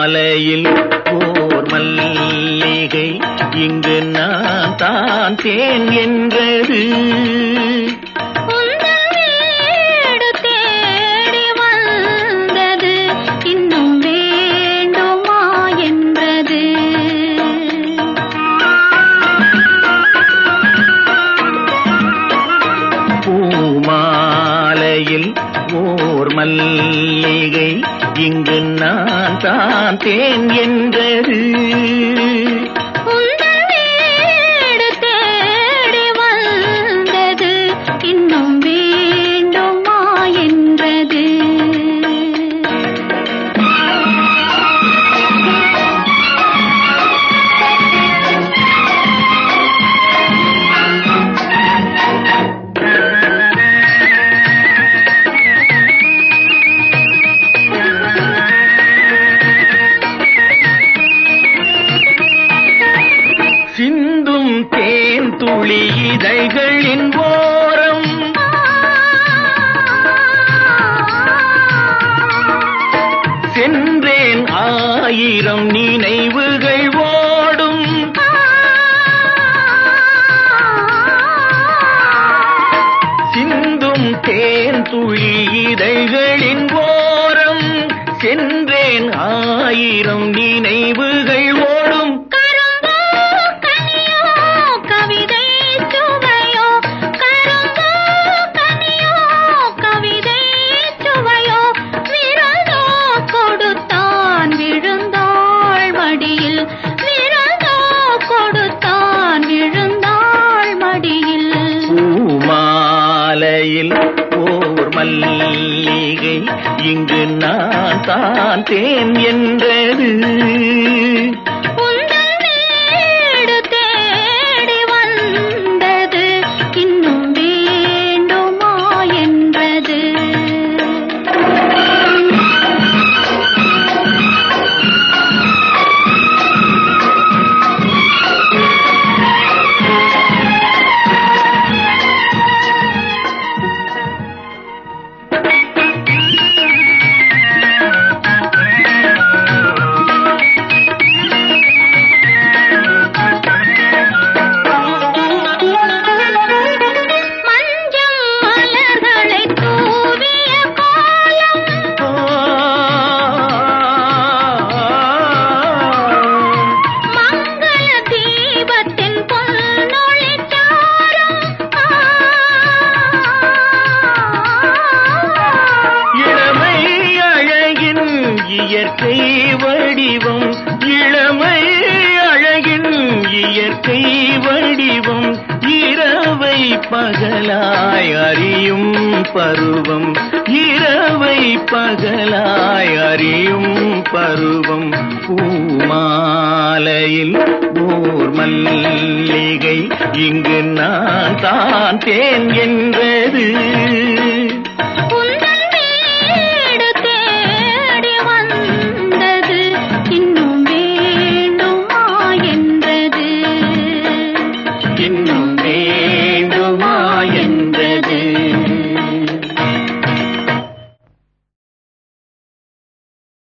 பூமாலையில் ஓர் மல்லிகை இங்கு நான் தான் தேன் என்றது உந்தன் வீடு தேடி வந்தது இன்னும் வேண்டுமா என்றது பூமாலையில் ஓர் மல்லிகை இங்கு நான் தான் தேன் என்றது உந்தன் வீடு தேடி வந்தது இன்னும் வேண்டுமா என்றது சிந்தும் தேன் துளி இதழ்களின் ஓரம் சென்றேன் ஆயிரம் நினைவுகள் ஓடும் சிந்தும் தேன் துளி இதழ்களின் ஓரம் சென்றேன் ஆயிரம் நினைவுகள் ஓடும் கரும்போ கனியோ கவிதை சுவையோ கரும்போ கனியோ கவிதை சுவையோ விரதோ கொடுத்தான் விழுந்தாள் மடியில் விரதோ கொடுத்தான் விழுந்தாள் மடியில் பூமாலையில் ஓர் மல்லிகை இங்கு நான் தான் தேன் என்றது உந்தன் வீடு தேடி வந்தது இன்னும் வேண்டுமா என்றது மஞ்சள் மலர்களை தூவிய கோலம் மங்கள தீபத்தின் பொன்னொளி சாரம் இளமை அழகின் இயற்கை வடிவம் இளமை அழகின் இயற்கை வடிவம் இரவை பகலாய் அறியும் பருவம் இரவை பகலாய் அறியும் பருவம் பூமாலையில் ஓர் மல்லிகை இங்கு நான் தான் தேன் என்றது